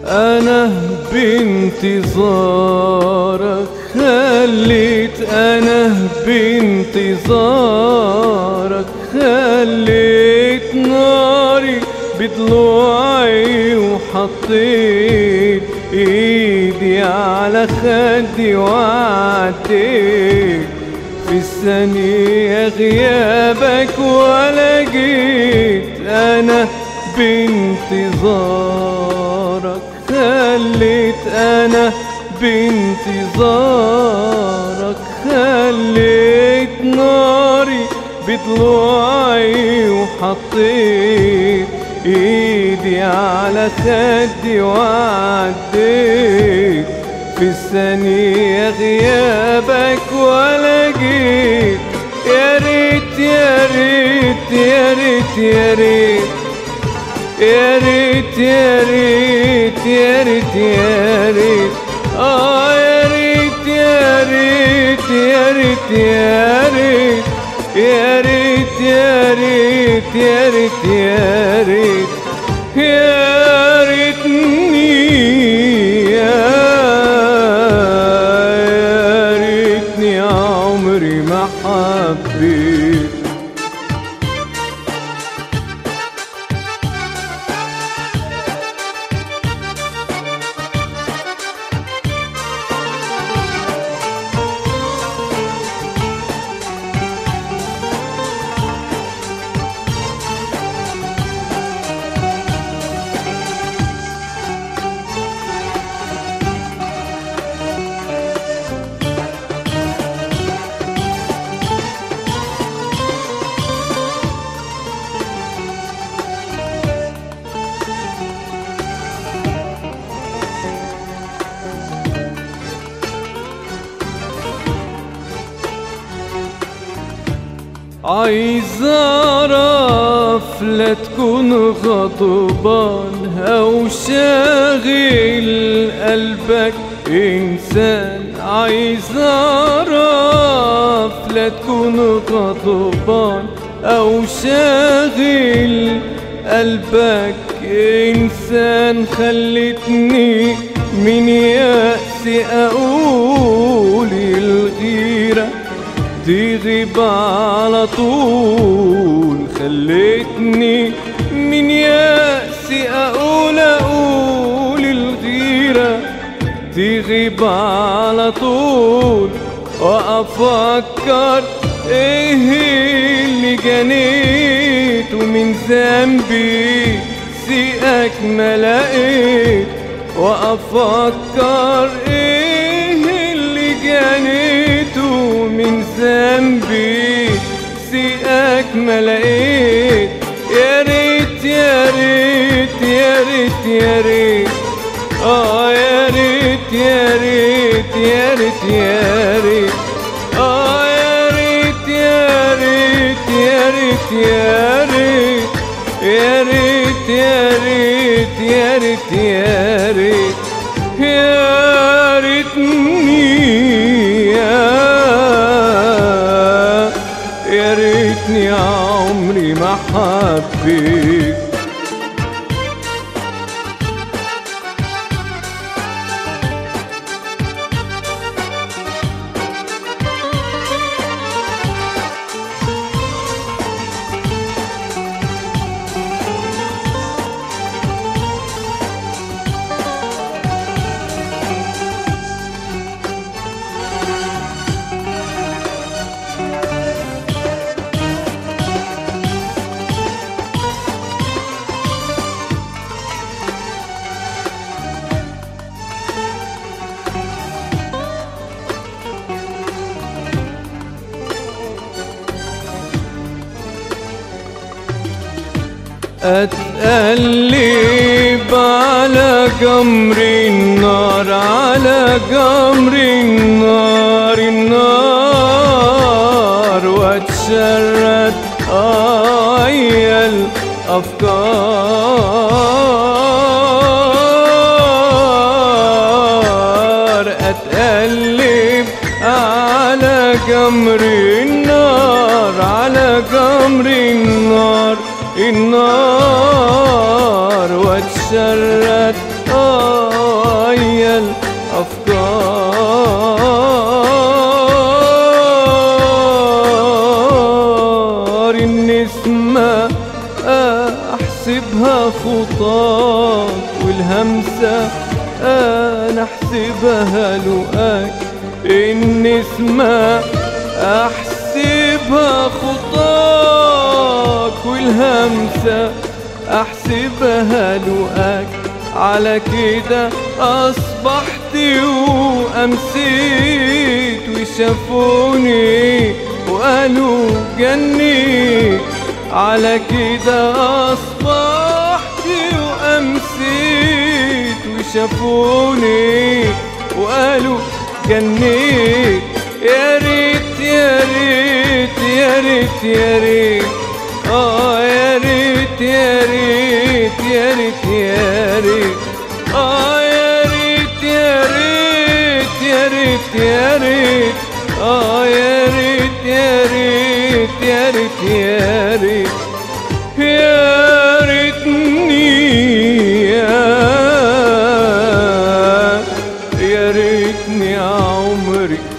أنا بانتظارك خليت أنا بانتظارك خليت ناري بضلوعي وحطيت ايدي على خدي وعديت في الثانية غيابك ولا جيت أنا بانتظارك خليت أنا بانتظارك خليت ناري بضلوعي وحطيت ايدي على خدي وعديت في الثانية غيابك ولا جيت يا ريت يا ريت يا ريت يا ريت يا ريت يا ريت يا ريت يا ريت اه يا ريت يا ريت يا ريت يا ريت يا ريت يا ريت يا ريت يا ريت يا ريتني يا يا ريتني عمري ما حبيت عايز اعرف لا تكون غضبان او شاغل قلبك انسان عايز اعرف لا تكون غضبان او شاغل قلبك انسان خلتني من يأسي اقول الغيره تغيب على طول خلتني من يأسي أقول أقول الغيرة تغيب على طول وأفكر إيه اللي جنيته من ذنبي سيئك ما لقيت وأفكر إيه اللي جنيته من ذنبي سيئك ما لقيت يا ريت يا ريت يا ريت يا ريت اه يا ريت يا ريت يا ريت يا ريت اه يا ريت يا ريت يا ريت يا ريت يا ريت يا ريت يا ريت يا ريت يا ريتني يا يا ريتني عمري ما حبيت أتقلب على جمر النار على جمر النار النار واتشرد أي الأفكار أتقلب على جمر النار على جمر النار النار واتشرد آه احسبها خطاك والهمسة انا احسبها لقاك النسمة احسبها خطاك والهمسة احسبها لقاك على كده اصبحت وامسيت وشافوني وقالوا جنيت على كده اصبحت وامسيت وشافوني وقالوا جنيت يا ريت يا ريت يا ريت يا ريت اه يا ريت يا ريت يا ريت يا ريت اه يا ريت يا ريت يا ريت يا ريت اه يا ريت يا ريت يا ريت يا ريت يا ريتني يا يا ريتني عمري